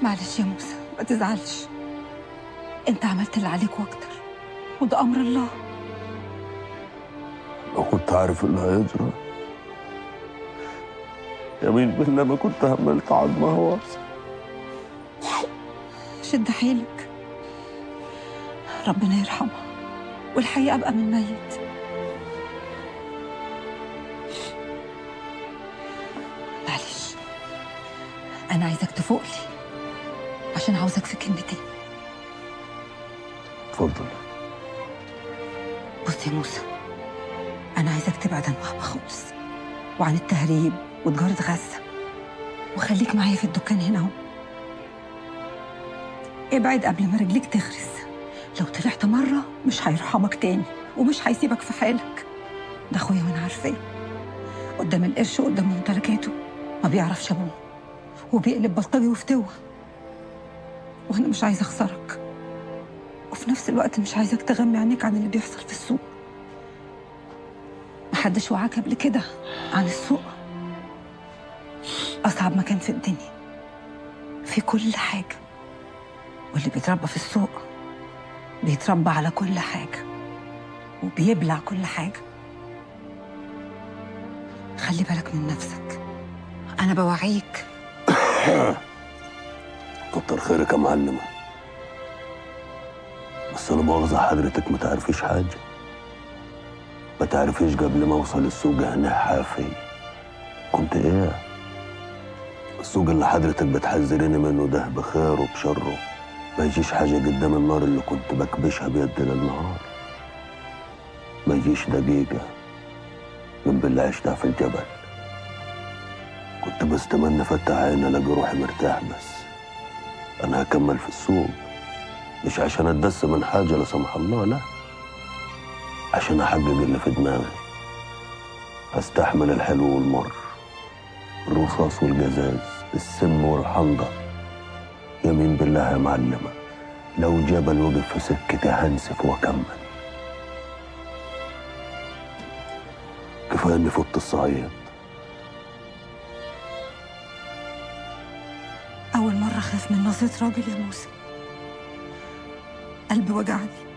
معلش يا موسى ما تزعلش انت عملت اللي عليك واكتر وده امر الله لو كنت عارف اللي هيجرى يمين بالله ما كنت هملت عظمة هواس شد حيلك ربنا يرحمها والحقيقة أبقى من ميت معلش أنا عايزك تفوق لي عشان عاوزك في كلمتين اتفضل بص يا موسى أنا عايزك تبعد عن مهما خالص وعن التهريب وتجارة غزة وخليك معايا في الدكان هنا اهو ابعد قبل ما رجليك تغرس لو طلعت مرة مش هيرحمك تاني ومش هيسيبك في حالك ده أخويا وأنا عارفاه قدام القرش وقدام ممتلكاته ما بيعرفش أبوه وبيقلب بلطجي وفتوة وأنا مش عايزة أخسرك وفي نفس الوقت مش عايزك تغمي عينيك عن اللي بيحصل في السوق محدش وعاك قبل كده عن السوق أصعب مكان في الدنيا في كل حاجة واللي بيتربى في السوق بيتربى على كل حاجة وبيبلع كل حاجة خلي بالك من نفسك أنا بوعيك كتر خيرك يا معلمة بس أنا مؤاخذة حضرتك ما تعرفيش حاجة ما تعرفيش قبل ما أوصل السوق هنا حافي كنت إيه؟ السوق اللي حضرتك بتحذريني منه ده بخيره وبشره ما يجيش حاجة قدام النار اللي كنت بكبشها بيدي للنهار ما يجيش دقيقة جنب اللي عشتها في الجبل كنت بستمنى فتح عيني الاقي روحي مرتاح بس انا هكمل في السوق مش عشان اتدس من حاجة لا سمح الله لا عشان احقق اللي في دماغي استحمل الحلو والمر الرصاص والجزاز السم والحنظر يمين بالله يا معلمة لو جبل وقف في سكتي هنسف واكمل كفايه اني فت الصعيد أول مرة أخاف من نظرة راجل يا موسى قلبي وجعني